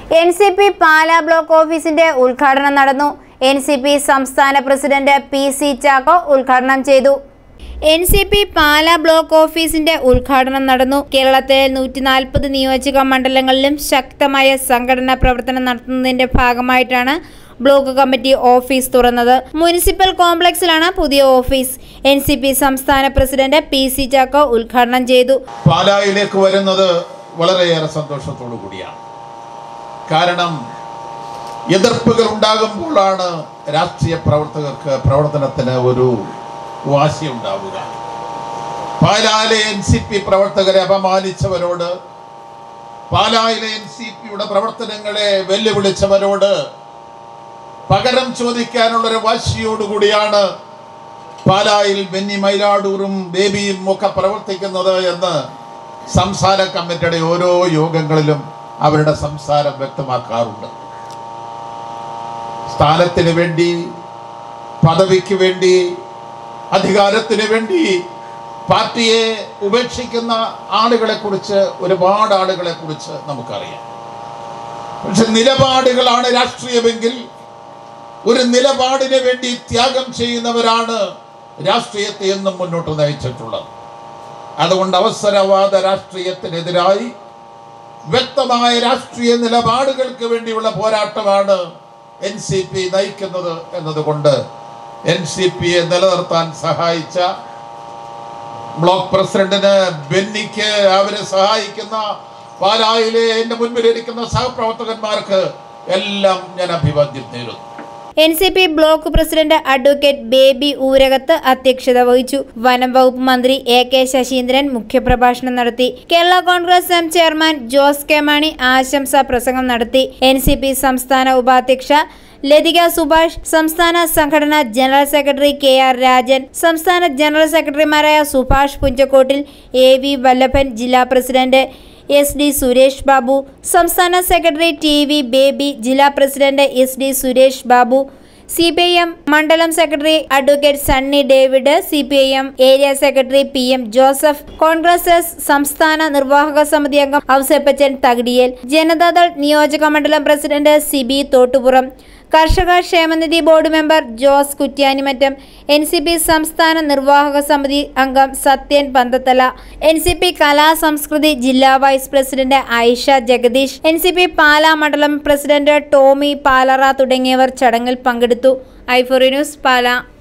N C P Pala block ഓഫീസിന്റെ ഉദ്ഘാടനം നടന്നു എൻ സി പി സംസ്ഥാന പ്രസിഡന്റ് പി സി ചാക്കോ ഉദ്ഘാടനം ചെയ്തു N C P Pala block ഓഫീസിന്റെ ഉദ്ഘാടനം നടന്നു കേരളത്തിലെ നൂറ്റി നാൽപ്പത് നിയോജക മണ്ഡലങ്ങളിലും ശക്തമായ സംഘടനാ പ്രവർത്തനം നടത്തുന്നതിന്റെ ഭാഗമായിട്ടാണ് ബ്ലോക്ക് കമ്മിറ്റി ഓഫീസ് തുറന്നത് മുനിസിപ്പൽ കോംപ്ലക്സിലാണ് പുതിയ ഓഫീസ് എൻ സി പി സംസ്ഥാന പ്രസിഡന്റ് പി സി ചാക്കോ ഉദ്ഘാടനം ചെയ്തു പാലായിലേക്ക് വരുന്നത് വളരെയേറെ സന്തോഷത്തോടു കൂടിയാണ് കാരണം എതിർപ്പുകൾ ഉണ്ടാകുമ്പോഴാണ് രാഷ്ട്രീയ പ്രവർത്തകർക്ക് പ്രവർത്തനത്തിന് ഒരു വാശി ഉണ്ടാവുക പാലായിലെ എൻ സി പി പ്രവർത്തകരെ അപമാനിച്ചവരോട് പാലായിലെ എൻ സി പിയുടെ പ്രവർത്തനങ്ങളെ വെല്ലുവിളിച്ചവരോട് പകരം ചോദിക്കാനുള്ളൊരു വാശിയോടുകൂടിയാണ് പാലായിൽ ബെന്നി മൈലാടൂറും ബേബിയും ഒക്കെ പ്രവർത്തിക്കുന്നത് എന്ന് സംസ്ഥാന കമ്മിറ്റിയുടെ ഓരോ യോഗങ്ങളിലും അവരുടെ സംസാരം വ്യക്തമാക്കാറുണ്ട് സ്ഥാനത്തിന് വേണ്ടി പദവിക്ക് വേണ്ടി അധികാരത്തിന് വേണ്ടി പാർട്ടിയെ ഉപേക്ഷിക്കുന്ന ആളുകളെ കുറിച്ച് ഒരുപാട് ആളുകളെ കുറിച്ച് നമുക്കറിയാം പക്ഷെ നിലപാടുകളാണ് രാഷ്ട്രീയമെങ്കിൽ ഒരു നിലപാടിന് വേണ്ടി ത്യാഗം ചെയ്യുന്നവരാണ് രാഷ്ട്രീയത്തെ എന്നും മുന്നോട്ട് നയിച്ചിട്ടുള്ളത് അതുകൊണ്ട് അവസരവാദ രാഷ്ട്രീയത്തിനെതിരായി വ്യക്തമായ രാഷ്ട്രീയ നിലപാടുകൾക്ക് വേണ്ടിയുള്ള പോരാട്ടമാണ് എൻ സി പി നയിക്കുന്നത് എന്നതുകൊണ്ട് എൻ സി പിയെ നിലനിർത്താൻ സഹായിച്ച ബ്ലോക്ക് പ്രസിഡന്റിന് ബെന്നിക്ക് അവരെ സഹായിക്കുന്ന പാലായിലെ എൻ്റെ മുൻപിലിരിക്കുന്ന സഹപ്രവർത്തകന്മാർക്ക് എല്ലാം ഞാൻ അഭിവാദ്യം നേരുന്നു N C P block president advocate Baby Oorakath അധ്യക്ഷത വഹിച്ചു വനം വകുപ്പ് മന്ത്രി എ കെ ശശീന്ദ്രൻ മുഖ്യപ്രഭാഷണം നടത്തി Kerala Congress M chairman Jose K Mani ആശംസാ പ്രസംഗം നടത്തി എൻ സി പി സംസ്ഥാന ഉപാധ്യക്ഷ ലതിക സുഭാഷ് സംസ്ഥാന സംഘടനാ general secretary K R Rajan സംസ്ഥാന ജനറൽ സെക്രട്ടറിമാരായ സുഭാഷ് പുഞ്ചക്കോട്ടിൽ എ വി വല്ലഭൻ ജില്ലാ president S D Suresh Babu സംസ്ഥാന സെക്രട്ടറി ടി വി ബേബി ജില്ലാ president S D Suresh Babu C P I M മണ്ഡലം secretary advocate Sunny David C P I M area secretary P M Joseph Congress S സംസ്ഥാന നിർവാഹക സമിതി അംഗം ഔസേപ്പച്ചൻ തകിടിയേൽ ജനതാദൾ നിയോജക മണ്ഡലം പ്രസിഡന്റ് സിബി തോട്ടുപുറം കർഷക ക്ഷേമനിധി board member Jose Kuttianimattam N C P സംസ്ഥാന നിർവാഹക സമിതി അംഗം Sathyan Panthathala N C P Kala Samskriti ജില്ലാ vice president Ayisha Jagadeesh N C P Pala മണ്ഡലം പ്രസിഡന്റ് ടോമി പാലറ തുടങ്ങിയവർ ചടങ്ങിൽ പങ്കെടുത്തു ഐഫോറി ന്യൂസ് പാല